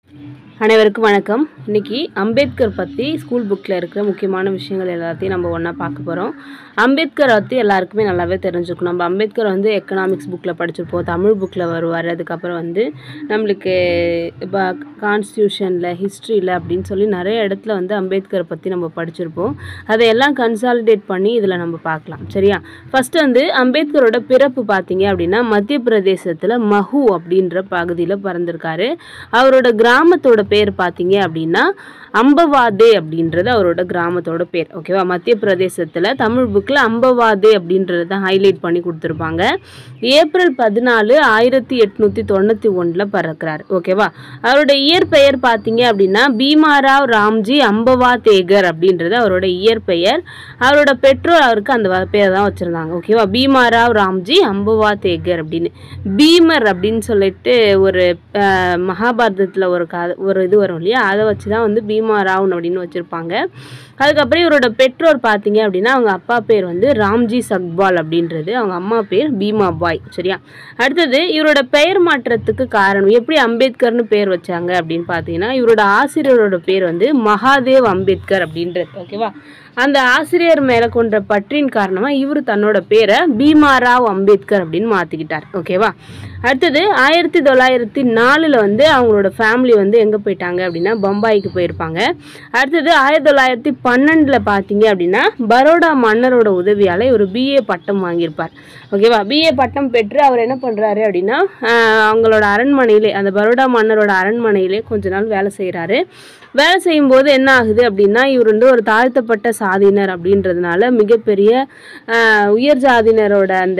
அனைவருக்கும் வணக்கம் இன்னைக்கு அம்பேத்கர் பற்றி ஸ்கூல் புக்கில் இருக்கிற முக்கியமான விஷயங்கள் எல்லாத்தையும் நம்ம ஒன்றா பார்க்க போகிறோம் அம்பேத்கர் பற்றி எல்லாருக்குமே நல்லாவே தெரிஞ்சுக்கணும் நம்ம அம்பேத்கர் வந்து எக்கனாமிக்ஸ் புக்கில் படிச்சிருப்போம் தமிழ் புக்கில் வருவார் அதுக்கப்புறம் வந்து நம்மளுக்கு இப்போ கான்ஸ்டியூஷனில் ஹிஸ்ட்ரியில் அப்படின்னு சொல்லி நிறைய இடத்துல வந்து அம்பேத்கரை பற்றி நம்ம படிச்சிருப்போம் அதையெல்லாம் கன்சாலிடேட் பண்ணி இதில் நம்ம பார்க்கலாம் சரியா ஃபஸ்ட்டு வந்து அம்பேத்கரோட பிறப்பு பார்த்தீங்க அப்படின்னா மத்திய பிரதேசத்தில் மஹூ அப்படின்ற பகுதியில் பிறந்திருக்காரு அவரோட கிராமத்தோட பேர் பார்த்தீங்க அப்படின்னா அம்பவாதே அப்படின்றது அவரோட கிராமத்தோட பேர் ஓகேவா மத்திய பிரதேசத்தில் தமிழ் புக்கில் அம்பவாதே அப்படின்றது தான் ஹைலைட் பண்ணி கொடுத்துருப்பாங்க ஏப்ரல் பதினாலு ஆயிரத்தி எட்நூற்றி தொண்ணூற்றி ஒன்றில் பிறக்கிறார் ஓகேவா அவரோட இயற்பெயர் பார்த்தீங்க அப்படின்னா பீமாராவ் ராம்ஜி அம்பவா தேகர் அப்படின்றது அவரோட இயற்பெயர் அவரோட பெற்றோர் அவருக்கு அந்த வ- பேர் தான் வச்சுருந்தாங்க ஓகேவா பீமாராவ் ராம்ஜி அம்பவா தேகர் அப்படின்னு பீமர் அப்படின்னு சொல்லிட்டு ஒரு அஹ், மகாபாரதத்தில் ஒரு கதை ஒரு இது வரும் இல்லையா அதை வச்சு தான் வந்து பீமாராவ் அப்படின்னு வச்சுருப்பாங்க அதுக்கப்புறம் இவரோட பெற்றோர் பார்த்தீங்க அப்படின்னா அவங்க அப்பா பேர் வந்து ராம்ஜி சக்பால் அப்படின்றது அவங்க அம்மா பேர் பீமா பாய் சரியா அடுத்தது இவரோட பெயர் மாற்றத்துக்கு காரணம் எப்படி அம்பேத்கர்னு பேர் வச்சாங்க அப்படின்னு பார்த்தீங்கன்னா இவரோட ஆசிரியரோட பேர் வந்து மகாதேவ் அம்பேத்கர் அப்படின்றது ஓகேவா அந்த ஆசிரியர் மேலே கொண்ட பற்றின் காரணமாக இவர் தன்னோட பேரை பீமாராவ் அம்பேத்கர் அப்படின்னு மாற்றிக்கிட்டார் ஓகேவா அடுத்தது ஆயிரத்தி தொள்ளாயிரத்தி நாலில் வந்து அவங்களோட ஃபேமிலி வந்து எங்கே போயிட்டாங்க அப்படின்னா பம்பாய்க்கு போயிருப்பாங்க அடுத்தது ஆயிரத்தி தொள்ளாயிரத்தி பன்னெண்டில் பார்த்தீங்க அப்படின்னா பரோடா மன்னரோட உதவியால் இவர் பிஏ பட்டம் வாங்கியிருப்பார் ஓகேவா பிஏ பட்டம் பெற்று அவர் என்ன பண்ணுறாரு அப்படின்னா ஆஹ், அவங்களோட அரண்மனையிலே அந்த பரோடா மன்னரோட அரண்மனையிலே கொஞ்ச நாள் வேலை செய்கிறாரு வேலை செய்யும்போது என்ன ஆகுது அப்படின்னா இவர் வந்து ஒரு தாழ்த்தப்பட்ட சாதியினர் அப்படின்றதுனால மிகப்பெரிய ஆஹ், உயர் ஜாதியினரோட அந்த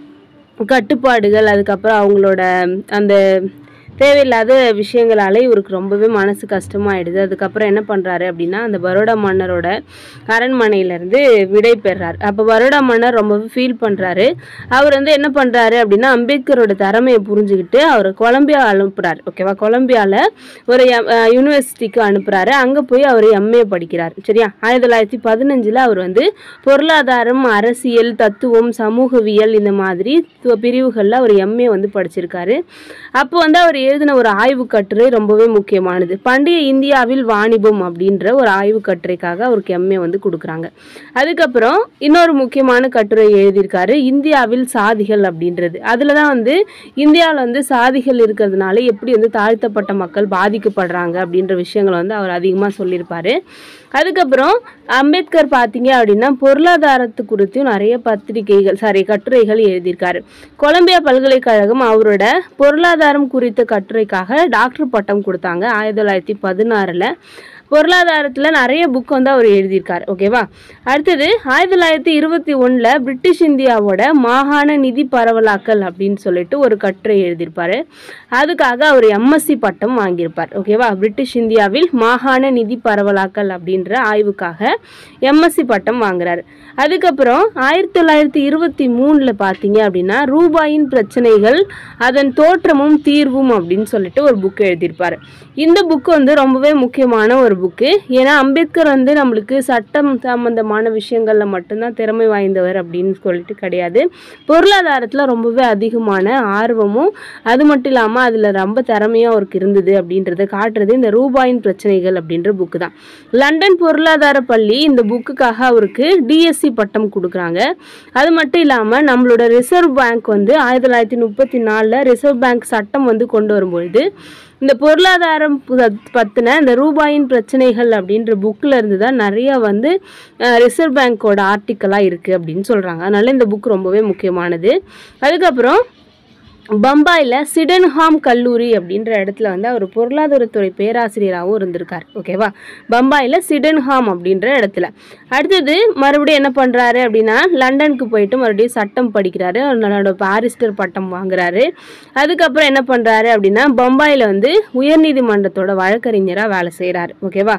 கட்டுப்பாடுகள் அதுக்கப்புறம் அவங்களோட அந்த தேவையில்லாத விஷயங்களால இவருக்கு ரொம்பவே மனசு கஷ்டமாயிடுது அதுக்கப்புறம் என்ன பண்ணுறாரு அப்படின்னா அந்த பரோடா மன்னரோட அரண்மனையிலேருந்து விடை பெறார் அப்போ பரோடா மன்னர் ரொம்பவே ஃபீல் பண்ணுறாரு அவர் வந்து என்ன பண்ணுறாரு அப்படின்னா அம்பேத்கரோட திறமையை புரிஞ்சுக்கிட்டு அவர் கொலம்பியா அனுப்புகிறார் ஓகேவா கொலம்பியாவில் ஒரு யூனிவர்சிட்டிக்கு அனுப்புகிறாரு அங்கே போய் அவர் எம்ஏ படிக்கிறார் சரியா ஆயிரத்தி தொள்ளாயிரத்தி பதினஞ்சில் அவர் வந்து பொருளாதாரம் அரசியல் தத்துவம் சமூகவியல் இந்த மாதிரி பிரிவுகளில் அவர் எம்ஏ வந்து படிச்சிருக்காரு அப்போ வந்து அவர் எழுதின ஒரு ஆய்வு கட்டுரை ரொம்பவே முக்கியமானது பண்டைய இந்தியாவில் வாணிபம் அப்படின்ற ஒரு ஆய்வு கட்டுரைக்காக அவருக்கு எம்ஏ வந்து கொடுக்குறாங்க அதுக்கப்புறம் இன்னொரு முக்கியமான கட்டுரை எழுதியிருக்காரு இந்தியாவில் சாதிகள் அப்படின்றது அதில் தான் வந்து இந்தியாவில் வந்து சாதிகள் இருக்கிறதுனால எப்படி வந்து தாழ்த்தப்பட்ட மக்கள் பாதிக்கப்படுறாங்க அப்படின்ற விஷயங்களை வந்து அவர் அதிகமாக சொல்லியிருப்பாரு அதுக்கப்புறம் அம்பேத்கர் பார்த்தீங்க அப்படின்னா பொருளாதாரத்து குறித்தும் நிறைய பத்திரிகைகள் சாரி கட்டுரைகள் எழுதியிருக்காரு கொலம்பியா பல்கலைக்கழகம் அவரோட பொருளாதாரம் குறித்த கட்டுரைக்காக டாக்டர் பட்டம் கொடுத்தாங்க ஆயிரத்தி தொள்ளாயிரத்தி பதினாறில் பொருளாதாரத்தில் நிறைய புக் வந்து அவர் எழுதியிருக்காரு ஓகேவா அடுத்தது ஆயிரத்தி தொள்ளாயிரத்தி இருபத்தி ஒன்றில் பிரிட்டிஷ் இந்தியாவோட மாகாண நிதி பரவலாக்கல் அப்படின்னு சொல்லிட்டு ஒரு கட்டுரை எழுதியிருப்பாரு அதுக்காக அவர் எம்எஸ்சி பட்டம் வாங்கியிருப்பார் ஓகேவா பிரிட்டிஷ் இந்தியாவில் மாகாண நிதி பரவலாக்கல் அப்படின்ற ஆய்வுக்காக எம்எஸ்சி பட்டம் வாங்குறாரு அதுக்கப்புறம் ஆயிரத்தி தொள்ளாயிரத்தி இருபத்தி மூணில் பார்த்தீங்க அப்படின்னா ரூபாயின் பிரச்சனைகள் அதன் தோற்றமும் தீர்வும் அப்படின்னு சொல்லிட்டு ஒரு புக் எழுதியிருப்பார் இந்த புக்கு வந்து ரொம்பவே முக்கியமான ஒரு புக்கு ஏன்னா அம்பேத்கர் வந்து நம்மளுக்கு சட்டம் சம்பந்தமான விஷயங்களில் மட்டும்தான் திறமை வாய்ந்தவர் அப்படின்னு சொல்லிட்டு கிடையாது பொருளாதாரத்தில் ரொம்பவே அதிகமான ஆர்வமும் அது மட்டும் இல்லாமல் அதில் ரொம்ப திறமையாக அவருக்கு இருந்தது அப்படின்றத காட்டுறது இந்த ரூபாயின் பிரச்சனைகள் அப்படின்ற புக்கு தான் லண்டன் பொருளாதார பள்ளி இந்த புக்குக்காக அவருக்கு டிஎஸ்சி பட்டம் கொடுக்குறாங்க அது மட்டும் இல்லாமல் நம்மளோட ரிசர்வ் பேங்க் வந்து ஆயிரத்தி தொள்ளாயிரத்தி முப்பத்தி நாலில் ரிசர்வ் பேங்க் சட்டம் வந்து கொண்டு வரும்பொழுது இந்த பொருளாதாரம் பு- பத்தின இந்த ரூபாயின் பிரச்சனைகள் அப்படின்ற புக்கில் இருந்து தான் நிறைய வந்து ரிசர்வ் பேங்க்கோட ஆர்டிக்கலாக இருக்குது அப்படின்னு சொல்கிறாங்க அதனால இந்த புக் ரொம்பவே முக்கியமானது அதுக்கப்புறம் பம்பாயில் சிடன்ஹாம் கல்லூரி அப்படின்ற இடத்துல வந்து அவர் பொருளாதாரத்துறை பேராசிரியராகவும் இருந்திருக்கார் ஓகேவா பம்பாயில் சிடன்ஹாம் அப்படின்ற இடத்துல அடுத்தது மறுபடியும் என்ன பண்ணுறாரு அப்படின்னா லண்டனுக்கு போயிட்டு மறுபடியும் சட்டம் படிக்கிறாரு அவரோட பாரிஸ்டர் பட்டம் வாங்குறாரு அதுக்கப்புறம் என்ன பண்ணுறாரு அப்படின்னா பம்பாயில் வந்து உயர்நீதிமன்றத்தோட வழக்கறிஞராக வேலை செய்கிறாரு ஓகேவா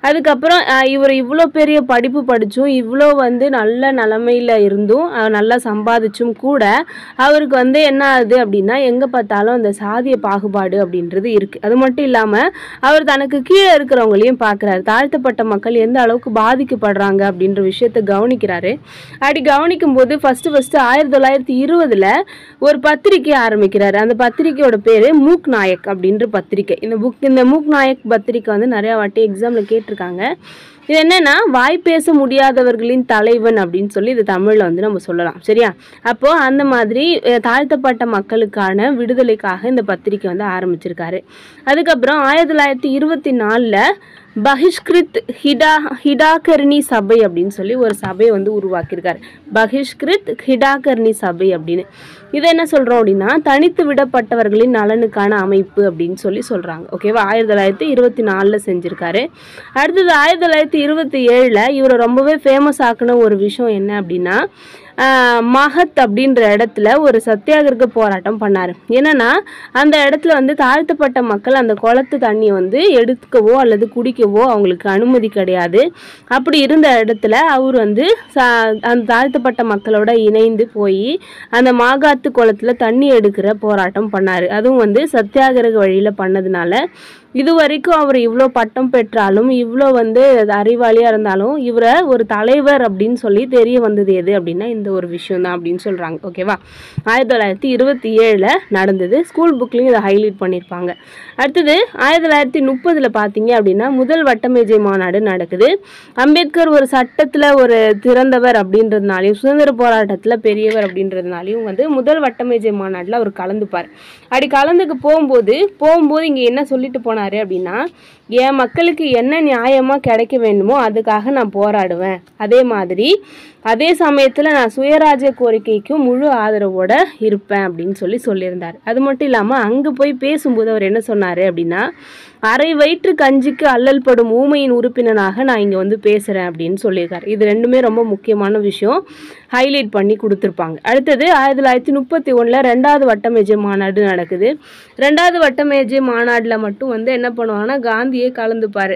அதுக்கப்புறம் அஹ், இவர் இவ்வளோ பெரிய படிப்பு படித்தும் இவ்வளோ வந்து நல்ல நிலமையில இருந்தும் அஹ், நல்லா சம்பாதிச்சும் கூட அவருக்கு வந்து என்ன ஆகுது அப்படின்னா எங்கே பார்த்தாலும் அந்த சாதிய பாகுபாடு அப்படின்றது இருக்குது அது மட்டும் இல்லாமல் அவர் தனக்கு கீழே இருக்கிறவங்களையும் பார்க்குறாரு தாழ்த்தப்பட்ட மக்கள் எந்த அளவுக்கு பாதிக்கப்படுறாங்க அப்படின்ற விஷயத்தை கவனிக்கிறாரு அப்படி கவனிக்கும் போது ஃபஸ்ட்டு ஃபஸ்ட்டு ஆயிரத்தி தொள்ளாயிரத்தி இருபதில் ஒரு பத்திரிக்கை ஆரம்பிக்கிறாரு அந்த பத்திரிக்கையோட பேர் மூக் நாயக் அப்படின்ற பத்திரிக்கை இந்த புக் இந்த மூக் நாயக் பத்திரிக்கை வந்து நிறையா வாட்டி எக்ஸாமில் கேட்டிருக்காங்க இது என்னன்னா வாய் பேச முடியாதவர்களின் தலைவன் அப்படின்னு சொல்லி இது தமிழில் வந்து நம்ம சொல்லலாம் சரியா அப்போது அந்த மாதிரி அஹ், தாழ்த்தப்பட்ட மக்களுக்கான விடுதலைக்காக இந்த பத்திரிக்கை வந்து ஆரம்பிச்சிருக்காரு அதுக்கப்புறம் ஆயிரத்தி தொள்ளாயிரத்தி இருபத்தி நாலில் பகிஷ்கிருத் ஹிடா ஹிடாகர்ணி சபை அப்படின்னு சொல்லி ஒரு சபையை வந்து உருவாக்கியிருக்காரு பகிஷ்கிருத் ஹிடாகர்ணி சபை அப்படின்னு இதை என்ன சொல்கிறோம் அப்படின்னா தனித்து விடப்பட்டவர்களின் நலனுக்கான அமைப்பு அப்படின்னு சொல்லி சொல்கிறாங்க ஓகேவா ஆயிரத்தி தொள்ளாயிரத்தி இருபத்தி நாலில் செஞ்சுருக்காரு அடுத்தது ஆயிரத்தி தொள்ளாயிரத்தி இருபத்தி ஏழில் இவரை ரொம்பவே ஃபேமஸ் ஆக்குன ஒரு விஷயம் என்ன அப்படின்னா ஆஹ், மகத் அப்படின்ற இடத்துல ஒரு சத்தியாகிரக போராட்டம் பண்ணார் என்னன்னா அந்த இடத்துல வந்து தாழ்த்தப்பட்ட மக்கள் அந்த குளத்து தண்ணியை வந்து எடுக்கவோ அல்லது குடிக்கவோ அவங்களுக்கு அனுமதி கிடையாது அப்படி இருந்த இடத்துல அவர் வந்து ச- அந்த தாழ்த்தப்பட்ட மக்களோட இணைந்து போய் அந்த மாகாத்து குளத்துல தண்ணி எடுக்கிற போராட்டம் பண்ணார் அதுவும் வந்து சத்தியாகிரக வழியில் பண்ணதுனால இது வரைக்கும் அவர் இவ்வளோ பட்டம் பெற்றாலும் இவ்வளோ வந்து அறிவாளியாக இருந்தாலும் இவரை ஒரு தலைவர் அப்படின்னு சொல்லி தெரிய வந்தது எது அப்படின்னா இந்த ஒரு விஷயம் தான் அப்படின்னு சொல்கிறாங்க ஓகேவா ஆயிரத்தி தொள்ளாயிரத்தி இருபத்தி ஏழில் நடந்தது ஸ்கூல் புக்லேயும் இதை ஹைலைட் பண்ணியிருப்பாங்க அடுத்தது ஆயிரத்தி தொள்ளாயிரத்தி முப்பதில் பார்த்தீங்க அப்படின்னா முதல் வட்டமேஜை மாநாடு நடக்குது அம்பேத்கர் ஒரு சட்டத்தில் ஒரு திறந்தவர் அப்படின்றதுனாலையும் சுதந்திர போராட்டத்தில் பெரியவர் அப்படின்றதுனாலையும் வந்து முதல் வட்டமேஜை மாநாட்டில் அவர் கலந்துப்பார் அப்படி கலந்துக்கு போகும்போது போகும்போது இங்கே என்ன சொல்லிட்டு போனார் அப்படின்னா என் மக்களுக்கு என்ன நியாயமாக கிடைக்க வேண்டுமோ அதுக்காக நான் போராடுவேன் அதே மாதிரி அதே சமயத்தில் நான் சுயராஜ்ய கோரிக்கைக்கும் முழு ஆதரவோட இருப்பேன் அப்படின்னு சொல்லி சொல்லியிருந்தார் அது மட்டும் இல்லாமல் அங்கே போய் பேசும்போது அவர் என்ன சொன்னார் அப்படின்னா அரை வயிற்று கஞ்சிக்கு அல்லல் படும் ஊமையின் உறுப்பினராக நான் இங்கே வந்து பேசுகிறேன் அப்படின்னு சொல்லியிருக்காரு இது ரெண்டுமே ரொம்ப முக்கியமான விஷயம் ஹைலைட் பண்ணி கொடுத்துருப்பாங்க அடுத்தது ஆயிரத்தி தொள்ளாயிரத்தி முப்பத்தி ஒன்றில் ரெண்டாவது வட்டமேஜை மாநாடு நடக்குது ரெண்டாவது வட்டமேஜை மாநாட்டில் மட்டும் வந்து என்ன பண்ணுவாங்கன்னா காந்தியே கலந்துப்பார்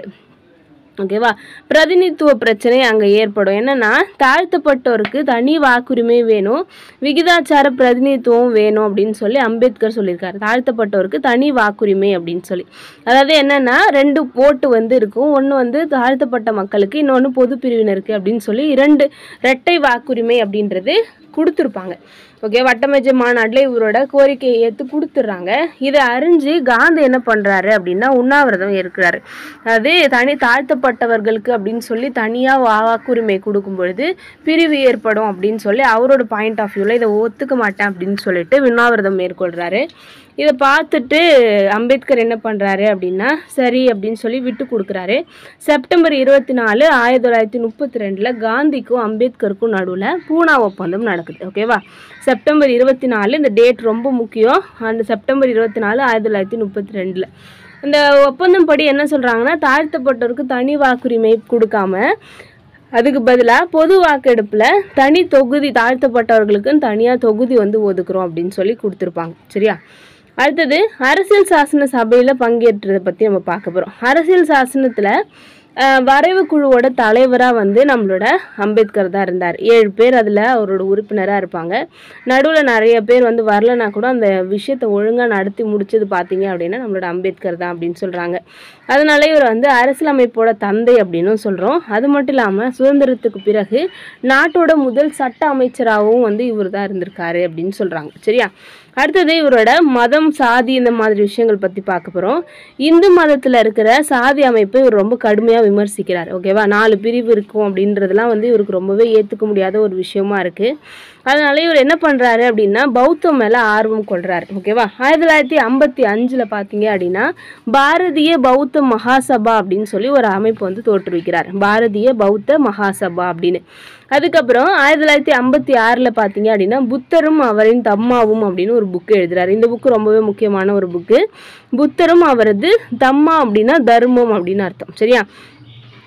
ஓகேவா பிரதிநிதித்துவ பிரச்சனை அங்கே ஏற்படும் என்னன்னா தாழ்த்தப்பட்டோருக்கு தனி வாக்குரிமை வேணும் விகிதாச்சார பிரதிநிதித்துவம் வேணும் அப்படின்னு சொல்லி அம்பேத்கர் சொல்லியிருக்காரு தாழ்த்தப்பட்டோருக்கு தனி வாக்குரிமை அப்படின்னு சொல்லி அதாவது என்னன்னா ரெண்டு ஓட்டு வந்து இருக்கும் ஒன்று வந்து தாழ்த்தப்பட்ட மக்களுக்கு இன்னொன்று பொது பிரிவினருக்கு அப்படின்னு சொல்லி இரண்டு இரட்டை வாக்குரிமை அப்படின்றது கொடுத்துருப்பாங்க ஓகே வட்டமேஜை மாநாட்டில் இவரோட கோரிக்கையை ஏற்று கொடுத்துட்றாங்க இதை அறிஞ்சு காந்தி என்ன பண்ணுறாரு அப்படின்னா உண்ணாவிரதம் இருக்கிறாரு அது தனி தாழ்த்தப்பட்டவர்களுக்கு அப்படின்னு சொல்லி தனியாக வாக்குரிமை கொடுக்கும் பொழுது பிரிவு ஏற்படும் அப்படின்னு சொல்லி அவரோட பாயிண்ட் ஆஃப் வியூவில் இதை ஒத்துக்க மாட்டேன் அப்படின்னு சொல்லிட்டு உண்ணாவிரதம் மேற்கொள்கிறாரு இதை பார்த்துட்டு அம்பேத்கர் என்ன பண்ணுறாரு அப்படின்னா சரி அப்படின்னு சொல்லி விட்டு கொடுக்குறாரு செப்டம்பர் இருபத்தி நாலு ஆயிரத்தி தொள்ளாயிரத்தி முப்பத்தி ரெண்டில் காந்திக்கும் அம்பேத்கருக்கும் நடுவில் பூனா ஒப்பந்தம் நடக்குது ஓகேவா செப்டம்பர் இருபத்தி நாலு இந்த டேட் ரொம்ப முக்கியம் அந்த செப்டம்பர் இருபத்தி நாலு ஆயிரத்தி தொள்ளாயிரத்தி முப்பத்தி ரெண்டில் இந்த ஒப்பந்தம் படி என்ன சொல்கிறாங்கன்னா தாழ்த்தப்பட்டோருக்கு தனி வாக்குரிமை கொடுக்காம அதுக்கு பதிலாக பொது வாக்கெடுப்பில் தனி தொகுதி தாழ்த்தப்பட்டவர்களுக்குன்னு தனியாக தொகுதி வந்து ஒதுக்குறோம் அப்படின்னு சொல்லி கொடுத்துருப்பாங்க சரியா அடுத்தது அரசியல் சாசன சபையில் பங்கேற்றதை பற்றி நம்ம பார்க்க போகிறோம் அரசியல் சாசனத்தில் வரைவு குழுவோட தலைவராக வந்து நம்மளோட அம்பேத்கர் தான் இருந்தார் ஏழு பேர் அதில் அவரோட உறுப்பினராக இருப்பாங்க நடுவில் நிறைய பேர் வந்து வரலனா கூட அந்த விஷயத்தை ஒழுங்காக நடத்தி முடிச்சது பார்த்தீங்க அப்படின்னா நம்மளோட அம்பேத்கர் தான் அப்படின்னு சொல்கிறாங்க அதனால இவர் வந்து அரசியலமைப்போட தந்தை அப்படின்னும் சொல்கிறோம் அது மட்டும் இல்லாமல் சுதந்திரத்துக்கு பிறகு நாட்டோட முதல் சட்ட அமைச்சராகவும் வந்து இவர் தான் இருந்திருக்காரு அப்படின்னு சொல்கிறாங்க சரியா அடுத்தது இவரோட மதம் சாதி இந்த மாதிரி விஷயங்கள் பற்றி பார்க்க போகிறோம் இந்து மதத்தில் இருக்கிற சாதி அமைப்பை இவர் ரொம்ப கடுமையாக விமர்சிக்கிறார் ஓகேவா நாலு பிரிவு இருக்கும் அப்படின்றதெல்லாம் வந்து இவருக்கு ரொம்பவே ஏற்றுக்க முடியாத ஒரு விஷயமா இருக்குது அதனால இவர் என்ன பண்ணுறாரு அப்படின்னா பௌத்தம் மேலே ஆர்வம் கொள்கிறாரு ஓகேவா ஆயிரத்தி தொள்ளாயிரத்தி ஐம்பத்தி அஞ்சில் பார்த்தீங்க அப்படின்னா பாரதிய பௌத்த மகாசபா அப்படின்னு சொல்லி ஒரு அமைப்பு வந்து தோற்றுவிக்கிறார் பாரதிய பௌத்த மகாசபா அப்படின்னு அதுக்கப்புறம் ஆயிரத்தி தொள்ளாயிரத்தி ஐம்பத்தி ஆறில் பார்த்தீங்க அப்படின்னா புத்தரும் அவரின் தம்மாவும் அப்படின்னு ஒரு புக்கு எழுதுறாரு இந்த புக்கு ரொம்பவே முக்கியமான ஒரு புக்கு புத்தரும் அவரது தம்மா அப்படின்னா தர்மம் அப்படின்னு அர்த்தம் சரியா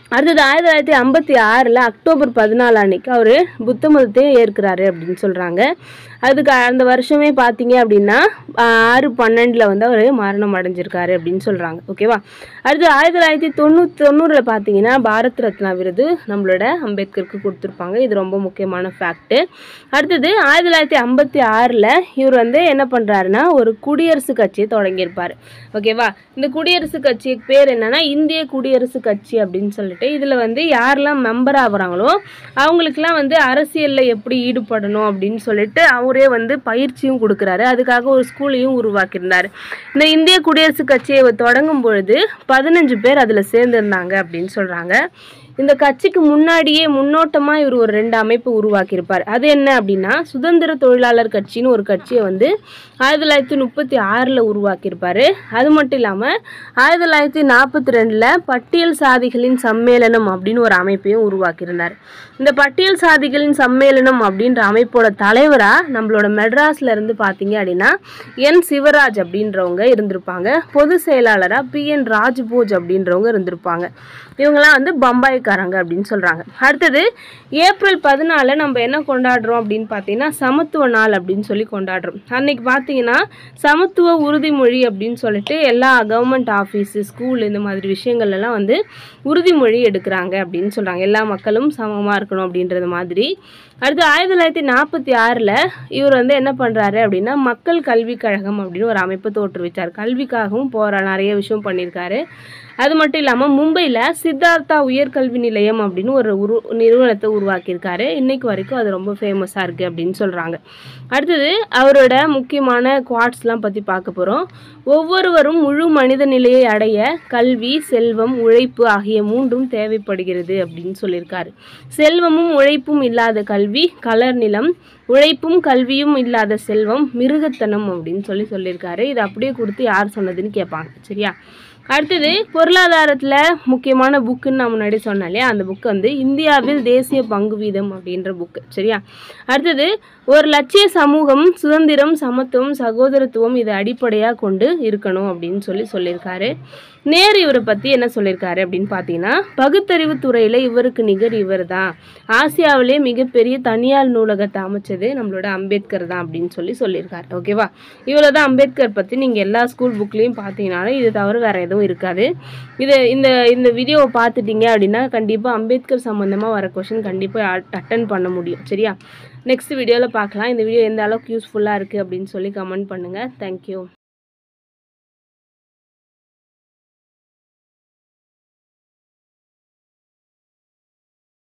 அடுத்தது ஆயிரத்தி தொள்ளாயிரத்தி ஐம்பத்தி ஆறில் அக்டோபர் பதினாலு அன்னைக்கு அவர் புத்த மதத்தையும் ஏற்கிறாரு அப்படின்னு சொல்கிறாங்க அதுக்கு அந்த வருஷமே பார்த்தீங்க அப்படின்னா ஆறு பன்னெண்டில் வந்து அவர் மரணம் அடைஞ்சிருக்காரு அப்படின்னு சொல்கிறாங்க ஓகேவா அடுத்து ஆயிரத்தி தொள்ளாயிரத்தி தொண்ணூற்றி தொண்ணூறில் பார்த்தீங்கன்னா பாரத் ரத்னா விருது நம்மளோட அம்பேத்கருக்கு கொடுத்துருப்பாங்க இது ரொம்ப முக்கியமான ஃபேக்ட்டு அடுத்தது ஆயிரத்தி தொள்ளாயிரத்தி ஐம்பத்தி ஆறில் இவர் வந்து என்ன பண்ணுறாருன்னா ஒரு குடியரசு கட்சியை தொடங்கியிருப்பார் ஓகேவா இந்த குடியரசு கட்சிக்கு பேர் என்னன்னா இந்திய குடியரசு கட்சி அப்படின்னு சொல்லிட்டு இதில் வந்து யாரெல்லாம் மெம்பர் ஆகுறாங்களோ அவங்களுக்குலாம் வந்து அரசியலில் எப்படி ஈடுபடணும் அப்படின்னு சொல்லிட்டு அவரே வந்து பயிற்சியும் கொடுக்குறாரு அதுக்காக ஒரு ஸ்கூலையும் உருவாக்கியிருந்தார் இந்த இந்திய குடியரசு கட்சியை தொடங்கும் பொழுது பதினஞ்சு பேர் அதில் சேர்ந்திருந்தாங்க அப்படின்னு சொல்கிறாங்க இந்த கட்சிக்கு முன்னாடியே முன்னோட்டமாக இவர் ஒரு ரெண்டு அமைப்பு உருவாக்கியிருப்பார் அது என்ன அப்படின்னா சுதந்திர தொழிலாளர் கட்சின்னு ஒரு கட்சியை வந்து ஆயிரத்தி தொள்ளாயிரத்தி முப்பத்தி ஆறில் உருவாக்கியிருப்பார் அது மட்டும் இல்லாமல் ஆயிரத்தி தொள்ளாயிரத்தி நாற்பத்தி ரெண்டில் பட்டியல் சாதிகளின் சம்மேளனம் அப்படின்னு ஒரு அமைப்பையும் உருவாக்கியிருந்தார் இந்த பட்டியல் சாதிகளின் சம்மேளனம் அப்படின்ற அமைப்போட தலைவராக நம்மளோட மெட்ராஸ்ல இருந்து பார்த்தீங்க அப்படின்னா என் சிவராஜ் அப்படின்றவங்க இருந்திருப்பாங்க பொதுச் செயலாளராக பி என் ராஜ்போஜ் அப்படின்றவங்க இருந்திருப்பாங்க இவங்கெல்லாம் வந்து பம்பாய்க்காரங்க அப்படின்னு சொல்கிறாங்க அடுத்தது ஏப்ரல் பதினால நம்ம என்ன கொண்டாடுறோம் அப்படின்னு பார்த்தீங்கன்னா சமத்துவ நாள் அப்படின்னு சொல்லி கொண்டாடுறோம் அன்னைக்கு பார்த்தீங்கன்னா சமத்துவ உறுதிமொழி அப்படின்னு சொல்லிட்டு எல்லா கவர்மெண்ட் ஆஃபீஸு ஸ்கூல் இந்த மாதிரி விஷயங்கள் எல்லாம் வந்து உறுதிமொழி எடுக்கிறாங்க அப்படின்னு சொல்கிறாங்க எல்லா மக்களும் சமமாக இருக்கணும் அப்படின்றது மாதிரி அடுத்து ஆயிரத்தி தொள்ளாயிரத்தி நாற்பத்தி ஆறில் இவர் வந்து என்ன பண்ணுறாரு அப்படின்னா மக்கள் கல்விக் கழகம் அப்படின்னு ஒரு அமைப்பு தோற்றுவிச்சார் கல்விக்காகவும் போகிற நிறைய விஷயம் பண்ணியிருக்காரு அது மட்டும் இல்லாமல் மும்பையில் சித்தார்த்தா உயர்கல்வி நிலையம் அப்படின்னு ஒரு உரு நிறுவனத்தை உருவாக்கியிருக்காரு இன்னைக்கு வரைக்கும் அது ரொம்ப ஃபேமஸாக இருக்குது அப்படின்னு சொல்கிறாங்க அடுத்தது அவரோட முக்கியமான குவாட்ஸ்லாம் பற்றி பார்க்க போகிறோம் ஒவ்வொருவரும் முழு மனித நிலையை அடைய கல்வி செல்வம் உழைப்பு ஆகிய மூன்றும் தேவைப்படுகிறது அப்படின்னு சொல்லியிருக்காரு செல்வமும் உழைப்பும் இல்லாத கல்வி கலர் நிலம் உழைப்பும் கல்வியும் இல்லாத செல்வம் மிருகத்தனம் அப்படின்னு சொல்லி சொல்லியிருக்காரு இது அப்படியே கொடுத்து யார் சொன்னதுன்னு கேட்பாங்க சரியா அடுத்தது பொருளாதாரத்தில் முக்கியமான புக்குன்னு நான் முன்னாடி சொன்னேன் இல்லையா அந்த புக்கு வந்து இந்தியாவில் தேசிய பங்கு வீதம் அப்படின்ற புக்கு சரியா அடுத்தது ஒரு லட்சிய சமூகம் சுதந்திரம் சமத்துவம் சகோதரத்துவம் இதை அடிப்படையாக கொண்டு இருக்கணும் அப்படின்னு சொல்லி சொல்லியிருக்காரு நேரு இவரை பற்றி என்ன சொல்லியிருக்காரு அப்படின்னு பார்த்தீங்கன்னா பகுத்தறிவு துறையில் இவருக்கு நிகர் இவர் தான் ஆசியாவிலே மிகப்பெரிய தனியார் நூலகத்தை அமைச்சது நம்மளோட அம்பேத்கர் தான் அப்படின்னு சொல்லி சொல்லியிருக்காரு ஓகேவா இவ்வளோ தான் அம்பேத்கர் பற்றி நீங்கள் எல்லா ஸ்கூல் புக்லேயும் பார்த்தீங்கன்னாலும் இது தவிர வேறு எதுவும் இருக்காது இது இந்த இந்த வீடியோவை பார்த்துட்டீங்க அப்படின்னா கண்டிப்பாக அம்பேத்கர் சம்மந்தமாக வர கொஷின் கண்டிப்பாக அட்டன் பண்ண முடியும் சரியா நெக்ஸ்ட் வீடியோவில் பார்க்கலாம் இந்த வீடியோ எந்த அளவுக்கு யூஸ்ஃபுல்லாக இருக்குது அப்படின்னு சொல்லி கமெண்ட் பண்ணுங்கள் தேங்க்யூ